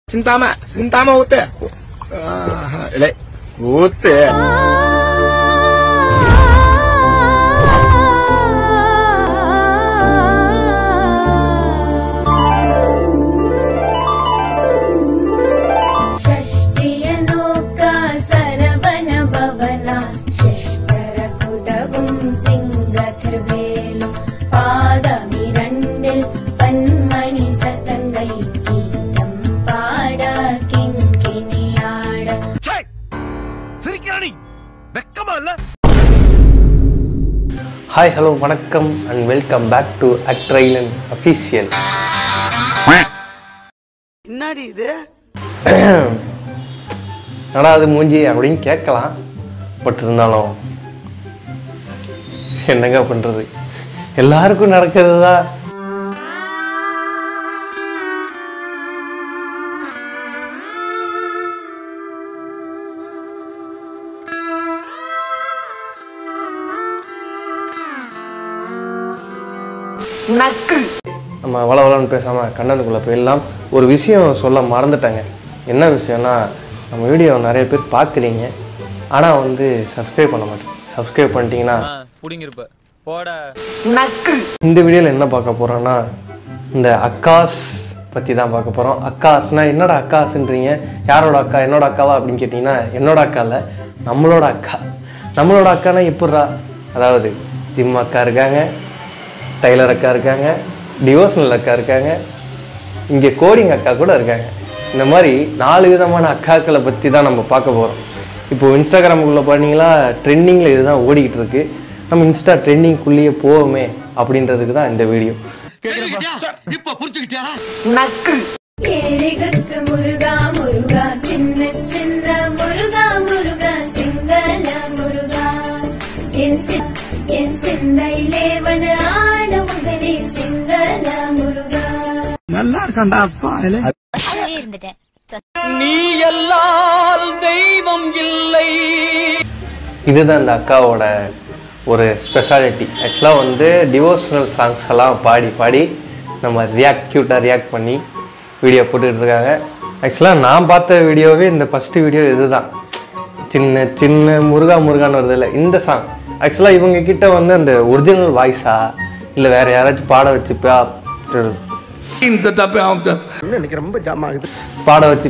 Sintama, sintama ute. Ah, le, ute. षष्टियनोक Sarwan भवना षष्टरकुदवुं सिंगथिर्वेलु பாதமிரண்டில் பன்மணி சதங்கை கீதம் பாட கிண்கிணியாட சிரிக்கிறானி வெக்கமா இல்ல ஹாய் ஹலோ வணக்கம் அண்ட் வெல்கம் பேக் டு அக்ட்ரைலன் அஃபீஷியல் என்னடி இது என்னடா அது மூஞ்சி அப்படின்னு கேட்கலாம் பட் இருந்தாலும் என்னங்க பண்ணுறது எல்லாருக்கும் நடக்கிறது தான் நம்ம வள வளன்னு பேசாமல் கண்டனுக்குள்ளே போயிடலாம் ஒரு விஷயம் சொல்ல மறந்துட்டேங்க என்ன விஷயம்னா நம்ம வீடியோ நிறைய பேர் பார்க்குறீங்க ஆனால் வந்து சப்ஸ்கிரைப் பண்ண மாட்டேங்க சப்ஸ்கிரைப் பண்ணிட்டீங்கன்னா புடிங்கிருப்ப போட இந்த வீடியோவில் என்ன பார்க்க போகிறோன்னா இந்த அக்காஸ் பற்றி தான் பார்க்க போகிறோம் அக்காஸ்னா என்னடா அக்காஸ்ன்றீங்க யாரோட அக்கா என்னோட அக்காவா அப்படின்னு கேட்டிங்கன்னா என்னோட அக்கா இல்லை நம்மளோட அக்கா நம்மளோட அக்கானா எப்பட்றா அதாவது ஜிம் அக்கா இருக்காங்க டைலர் அக்கா இருக்காங்க டிவோஷனல் அக்கா இருக்காங்க இங்கே கோடிங் அக்கா கூட இருக்காங்க இந்த மாதிரி நாலு விதமான அக்காக்களை பற்றி தான் நம்ம பார்க்க போகிறோம் இப்போ இன்ஸ்டாகிராமுக்குள்ளே பார்த்தீங்களா ட்ரெண்டிங்கில் இதுதான் ஓடிக்கிட்டு இருக்கு நம்ம இன்ஸ்டா ட்ரெண்டிங்குள்ளேயே போவோமே அப்படின்றதுக்கு தான் இந்த வீடியோ இப்ப புரிஞ்சுக்கிட்டியா ஏரிகக்கு முருகா முருகா சின்ன சின்ன முருகா முருகா சிங்கள முருகா என் சி- என் சிந்தையிலே வன ஆட மகனே சிங்கள முருகா நல்லா இருக்கண்டா அப்பா இல்ல நீ எல்லால் தெய்வம் இல்லை இதுதான் இந்த அக்காவோட ஒரு ஸ்பெஷாலிட்டி ஆக்சுவலாக வந்து டிவோஷனல் சாங்ஸ் எல்லாம் பாடி பாடி நம்ம ரியாக்ட் க்யூட்டாக ரியாக்ட் பண்ணி வீடியோ போட்டுட்டு இருக்காங்க ஆக்சுவலாக நான் பார்த்த வீடியோவே இந்த ஃபஸ்ட்டு வீடியோ இதுதான் சின்ன சின்ன முருகா முருகான்னு வருது இல்லை இந்த சாங் ஆக்சுவலாக இவங்க கிட்ட வந்து அந்த ஒரிஜினல் வாய்ஸா இல்லை வேற யாராச்சும் பாட வச்சு பா- இந்த தப்பு அவன் எனக்கு ரொம்ப ஜாம் ஆகுது பாட வச்சு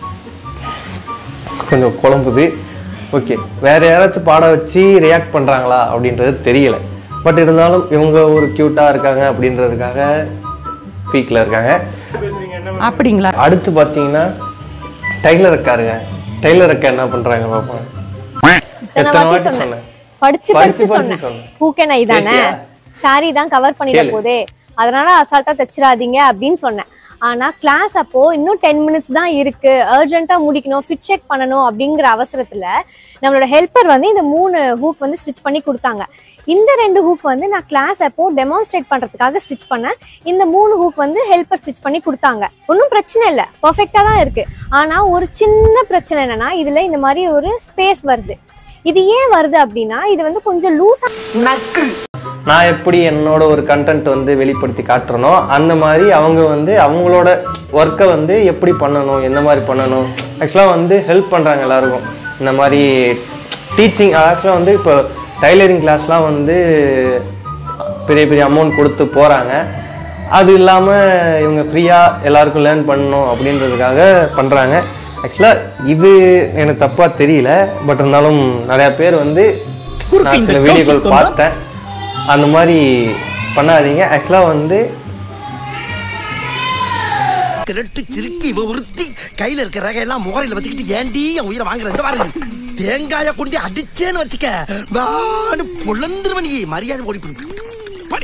கொஞ்சம் குழம்புது ஓகே வேற யாராச்சும் பாட வச்சு ரியாக்ட் பண்ணுறாங்களா அப்படின்றது தெரியல பட் இருந்தாலும் இவங்க ஒரு க்யூட்டாக இருக்காங்க அப்படின்றதுக்காக பீக்கில் இருக்காங்க அப்படிங்களா அடுத்து பார்த்தீங்கன்னா டைலர் அக்கா இருக்காங்க டைலர் அக்கா என்ன பண்ணுறாங்க பார்ப்போம் எத்தனை வாட்டி சொன்னேன் படிச்சு படிச்சு படிச்சு படிச்சு சொன்னேன் சொன்னேன். பூக்கே நான் இதானே கேட்டியா? சாரி தான் கவர் பண்ணிட கேளு. போதே அதனால அசால்ட்டா தச்சிடாதீங்க அப்படின்னு சொன்னேன் ஆனா கிளாஸ் அப்போ இன்னும் டென் மினிட்ஸ் தான் இருக்கு அர்ஜென்ட்டா முடிக்கணும் ஃபிட் செக் பண்ணணும் அப்படிங்கிற அவசரத்துல நம்மளோட ஹெல்ப்பர் வந்து இந்த மூணு ஹூக் வந்து ஸ்டிச் பண்ணி கொடுத்தாங்க இந்த ரெண்டு ஹூக் வந்து நான் கிளாஸ் அப்போ டெமான்ஸ்ட்ரேட் பண்றதுக்காக ஸ்டிச் பண்ணேன் இந்த மூணு ஹூக் வந்து ஹெல்ப்பர் ஸ்டிச் பண்ணி கொடுத்தாங்க ஒன்றும் பிரச்சனை இல்லை பர்ஃபெக்டா தான் இருக்கு ஆனா ஒரு சின்ன பிரச்சனை என்னன்னா இதுல இந்த மாதிரி ஒரு ஸ்பேஸ் வருது இது ஏன் வருது அப்படின்னா இது வந்து கொஞ்சம் லூஸா நான் எப்படி என்னோட ஒரு கண்டென்ட் வந்து வெளிப்படுத்தி காட்டுறனோ அந்த மாதிரி அவங்க வந்து அவங்களோட ஒர்க்கை வந்து எப்படி பண்ணணும் எந்த மாதிரி பண்ணணும் ஆக்சுவலாக வந்து ஹெல்ப் பண்ணுறாங்க எல்லாருக்கும் இந்த மாதிரி டீச்சிங் ஆக்சுவலாக வந்து இப்போ டைலரிங் கிளாஸ்லாம் வந்து பெரிய பெரிய அமௌண்ட் கொடுத்து போகிறாங்க அது இல்லாமல் இவங்க ஃப்ரீயாக எல்லாருக்கும் லேர்ன் பண்ணணும் அப்படின்றதுக்காக பண்ணுறாங்க ஆக்சுவலாக இது எனக்கு தப்பாக தெரியல பட் இருந்தாலும் நிறையா பேர் வந்து நான் சில வீடியோக்கள் பார்த்தேன் அந்த மாதிரி பண்ணாதீங்க ஆக்சுவலாக வந்து கிரட்டு சிரிக்கி இவ உறுத்தி கையில இருக்கிற ரகையெல்லாம் முகரையில வச்சுக்கிட்டு ஏண்டி என் உயிரை வாங்குற இந்த பாருங்க தேங்காய கொண்டு அடிச்சேன்னு வச்சுக்க வான்னு பொழந்துருவ நீ மரியாதை ஓடி போடு. படி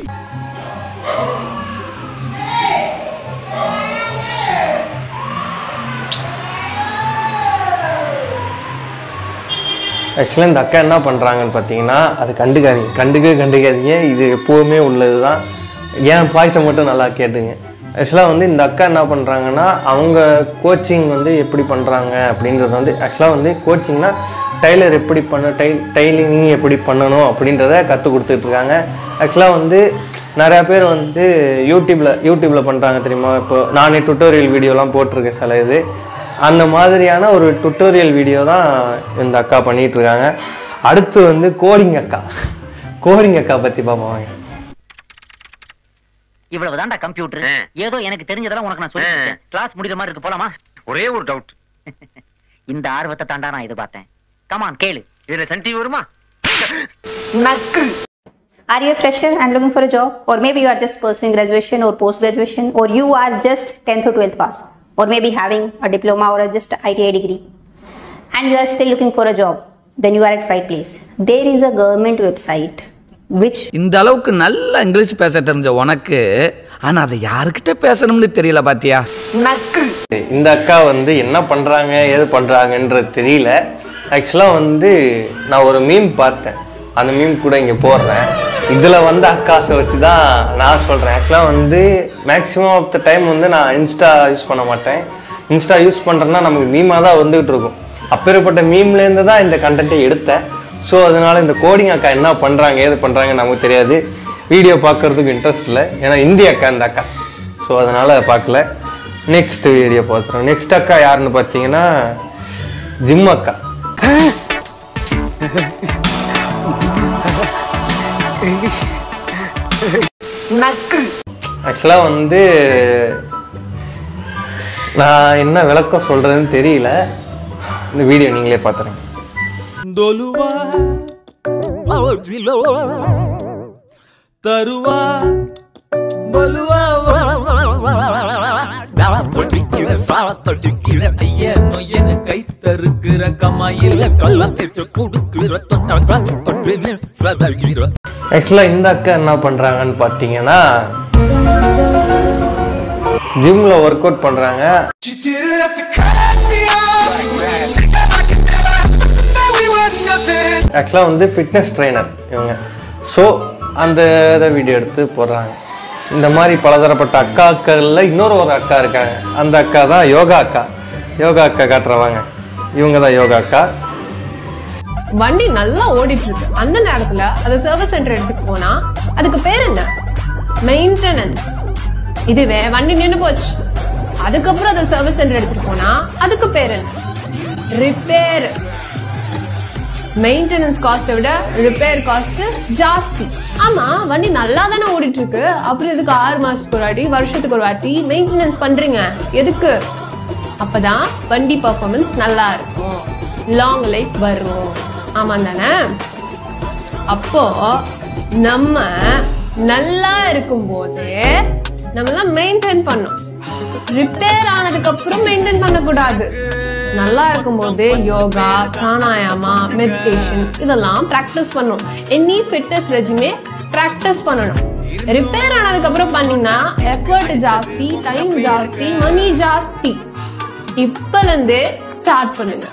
ஆக்சுவலாக இந்த அக்கா என்ன பண்ணுறாங்கன்னு பார்த்தீங்கன்னா அது கண்டுக்காதீங்க கண்டுக்கவே கண்டுக்காதீங்க இது எப்போவுமே உள்ளது தான் ஏன் பாய்ஸை மட்டும் நல்லா கேட்டுங்க ஆக்சுவலாக வந்து இந்த அக்கா என்ன பண்ணுறாங்கன்னா அவங்க கோச்சிங் வந்து எப்படி பண்ணுறாங்க அப்படின்றது வந்து ஆக்சுவலாக வந்து கோச்சிங்னா டைலர் எப்படி பண்ண டை டைலிங் எப்படி பண்ணணும் அப்படின்றத கற்றுக் கொடுத்துட்டு இருக்காங்க ஆக்சுவலாக வந்து நிறையா பேர் வந்து யூடியூப்பில் யூடியூப்பில் பண்ணுறாங்க தெரியுமா இப்போ நானே டுட்டோரியல் வீடியோலாம் போட்டிருக்கேன் சில இது அந்த மாதிரியான ஒரு டுட்டோரியல் வீடியோ தான் இந்த அக்கா பண்ணிட்டு இருக்காங்க அடுத்து வந்து கோடிங் அக்கா கோடிங் அக்கா பற்றி பார்ப்போம் இவ்வளவுதான்டா கம்ப்யூட்டர் ஏதோ எனக்கு தெரிஞ்சதெல்லாம் உனக்கு நான் சொல்லி கிளாஸ் முடிகிற மாதிரி இருக்கு போலாமா ஒரே ஒரு டவுட் இந்த ஆர்வத்தை தாண்டா நான் எதிர்பார்த்தேன் கமான் கேளு இதுல சன் டிவி வருமா Are you a fresher and looking for a job? Or maybe you are just pursuing graduation or post graduation, or you are just 10th or 12th pass, or maybe having a diploma or a just ITI degree, and you are still looking for a job, then you are at right place. There is a government website which இந்த அளவுக்கு நல்லா English பேச தெரிஞ்ச உனக்கு ஆனா அதை யாருக்கிட்ட பேசணும்னு தெரியல பாத்தியா இந்த அக்கா வந்து என்ன பண்ணுறாங்க ஏது பண்ணுறாங்கன்றது தெரியல ஆக்சுவலாக வந்து நான் ஒரு மீம் பார்த்தேன் அந்த மீம் கூட இங்கே போடுறேன் இதில் வந்து அக்காஸை வச்சு தான் நான் சொல்கிறேன் ஆக்சுவலாக வந்து மேக்ஸிமம் ஆஃப் த டைம் வந்து நான் இன்ஸ்டா யூஸ் பண்ண மாட்டேன் இன்ஸ்டா யூஸ் பண்ணுறேன்னா நமக்கு மீமாக தான் வந்துகிட்டு இருக்கும் அப்பேற்பட்ட மீம்லேருந்து தான் இந்த கண்டென்ட்டை எடுத்தேன் ஸோ அதனால இந்த கோடிங் அக்கா என்ன பண்ணுறாங்க ஏது பண்ணுறாங்க நமக்கு தெரியாது வீடியோ பார்க்கறதுக்கு இன்ட்ரெஸ்ட் இல்லை ஏன்னா இந்திய அக்கா இந்த அக்கா ஸோ அதனால் பார்க்கல நெக்ஸ்ட் வீடியோ பார்த்துருவோம் நெக்ஸ்ட் அக்கா யாருன்னு பார்த்தீங்கன்னா ஜிம் அக்கா ஆக்சுவலாக வந்து நான் என்ன விளக்கம் சொல்கிறதுன்னு தெரியல இந்த வீடியோ நீங்களே பார்த்துருங்க దొలువా అవధిలో తరువా బలువా பொட்டிக்கிற சாத்தடிக்கிற ஐய நொய்யன கை தருக்கிற கமாயில கள்ள தேச்சு கொடுக்கிற தொட்டாங்க சதகிற ஆக்சுவலாக இந்த அக்கா என்ன பண்ணுறாங்கன்னு பார்த்தீங்கன்னா ஜிம்மில் ஒர்க் அவுட் பண்ணுறாங்க ஆக்சுவலாக வந்து ஃபிட்னஸ் ட்ரைனர் இவங்க ஸோ அந்த இதை வீடியோ எடுத்து போடுறாங்க இந்த மாதிரி பலதரப்பட்ட அக்காக்களில் இன்னொரு ஒரு அக்கா இருக்காங்க அந்த அக்கா தான் யோகா அக்கா யோகா அக்கா காட்டுறவாங்க இவங்க தான் யோகா அக்கா வண்டி நல்லா ஓடிட்டு இருக்கு அந்த நேரத்துல அது சர்வீஸ் சென்டர் எடுத்துட்டு போனா அதுக்கு பேர் என்ன மெயின்டெனன்ஸ் இதுவே வண்டி நின்னு போச்சு அதுக்கப்புறம் அதை சர்வீஸ் சென்டர் எடுத்துட்டு போனா அதுக்கு பேர் என்ன ரிப்பேர் மெயின்டெனன்ஸ் காஸ்ட்டை விட ரிப்பேர் காஸ்ட் ஜாஸ்தி ஆமா வண்டி நல்லா தானே ஓடிட்டு இருக்கு அப்புறம் எதுக்கு ஆறு மாசத்துக்கு ஒரு வாட்டி வருஷத்துக்கு ஒரு வாட்டி மெயின்டெனன்ஸ் பண்றீங்க எதுக்கு அப்பதான் வண்டி பர்ஃபார்மன்ஸ் நல்லா இருக்கும் லாங் லைஃப் வரும் ஆமா தானே அப்போ நம்ம நல்லா இருக்கும்போது நம்ம தான் மெயின்டைன் பண்ணோம் ரிப்பேர் ஆனதுக்கு அப்புறம் மெயின்டைன் பண்ணக்கூடாது நல்லா இருக்கும்போது யோகா பிராணாயாமா மெடிடேஷன் இதெல்லாம் ப்ராக்டிஸ் பண்ணும் எனி ஃபிட்னஸ் ரெஜிமே ப்ராக்டிஸ் பண்ணணும் ரிப்பேர் ஆனதுக்கு அப்புறம் பண்ணீங்கன்னா எஃபர்ட் ஜாஸ்தி டைம் ஜாஸ்தி மணி ஜாஸ்தி இப்பல இருந்தே ஸ்டார்ட் பண்ணுங்க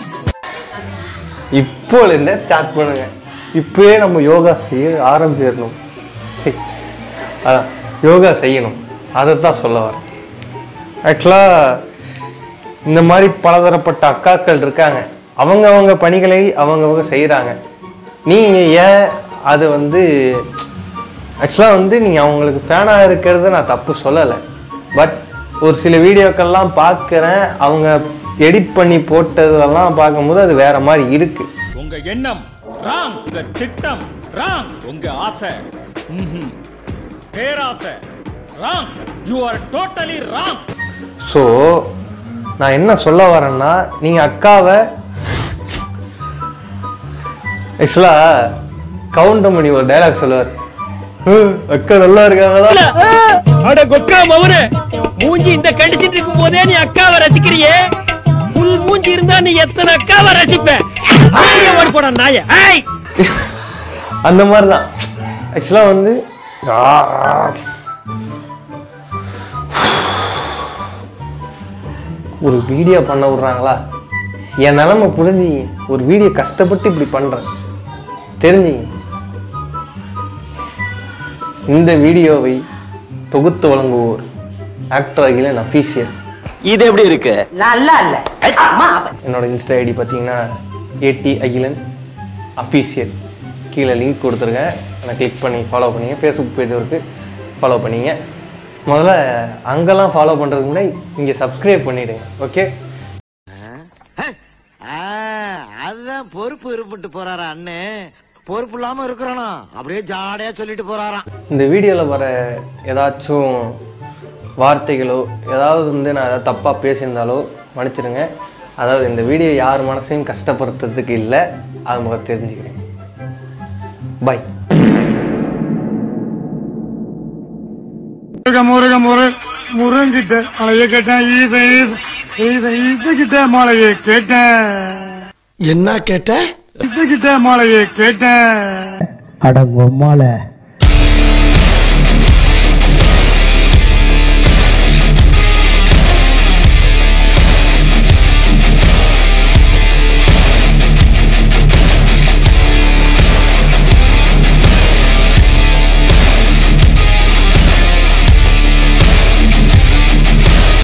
இப்போலேருந்தே ஸ்டார்ட் பண்ணுங்க இப்போயே நம்ம யோகா செய்ய ஆரம்பிச்சிடணும் சரி அதான் யோகா செய்யணும் அதை தான் சொல்ல வரேன் ஆக்சுவலாக இந்த மாதிரி பலதரப்பட்ட அக்காக்கள் இருக்காங்க அவங்க அவங்க பணிகளை அவங்கவங்க செய்கிறாங்க நீங்கள் ஏன் அது வந்து ஆக்சுவலாக வந்து நீங்கள் அவங்களுக்கு ஃபேனாக இருக்கிறது நான் தப்பு சொல்லலை பட் ஒரு சில வீடியோக்கள்லாம் பார்க்குறேன் அவங்க எடிட் பண்ணி போட்டதெல்லாம் பார்க்கும்போது அது வேற மாதிரி இருக்குது உங்க எண்ணம் ராங் உங்க திட்டம் ராங் உங்க ஆசை ம்ஹும். பேராசை wrong you are totally wrong so நான் என்ன சொல்ல வரேன்னா நீங்கள் அக்காவை ஆக்சுவலாக கவுண்டமணி ஒரு டைலாக் சொல்லுவார் "ஹம், அக்கா நல்லா இருக்காங்களா அட கொக்கா மவனே மூஞ்சி இந்த கடிச்சிட்டு இருக்கும் போதே நீ அக்காவை ரசிக்கிறியே புல் மூஞ்சி இருந்தா நீ எத்தனை அக்காவை ரசிப்ப அப்படியே ஓடி போட நாய ஏய் அந்த மாதிரி தான் ஆக்சுவலாக வந்து ஆ, ஒரு வீடியோ பண்ண விட்றாங்களா என் நிலமை புரிஞ்சிங்க ஒரு வீடியோ கஷ்டப்பட்டு இப்படி பண்ணுறேன் தெரிஞ்சுங்க இந்த வீடியோவை தொகுத்து வழங்குவோர் ஆக்டர் அகிலன் அஃபீஷியல் இது எப்படி இருக்கு நல்லா இல்ல என்னோட இன்ஸ்டா ஐடி பார்த்தீங்கன்னா ஏடி அகிலன் அஃபீஷியல் கீழே லிங்க் கொடுத்துருக்கேன் அதை கிளிக் பண்ணி ஃபாலோ பண்ணிங்க ஃபேஸ்புக் பேஜ் இருக்குது ஃபாலோ பண்ணிங்க முதல்ல அங்கெல்லாம் ஃபாலோ பண்ணுறதுக்கு முன்னாடி இங்கே சப்ஸ்கிரைப் பண்ணிவிடுங்க ஓகே அதுதான் பொறுப்பு இருப்பிட்டு போறாரா அண்ணே பொறுப்பு இல்லாம இருக்கிறானா அப்படியே ஜாடையா சொல்லிட்டு போறாராம் இந்த வீடியோவில் வர ஏதாச்சும் வார்த்தைகளோ ஏதாவது வந்து நான் ஏதாவது தப்பாக பேசியிருந்தாலோ மன்னிச்சிடுங்க அதாவது இந்த வீடியோ யார் மனசையும் கஷ்டப்படுத்துறதுக்கு இல்லை அது முதல்ல தெரிஞ்சுக்கிறேன் பை முருக முருக முரு முருங்கிட்ட மலைய கேட்டேன் ஈச ஈச ஈச ஈச கிட்ட மலைய கேட்டேன் என்ன கேட்ட ஈச கிட்ட மலைய கேட்டேன் அட பொம்மால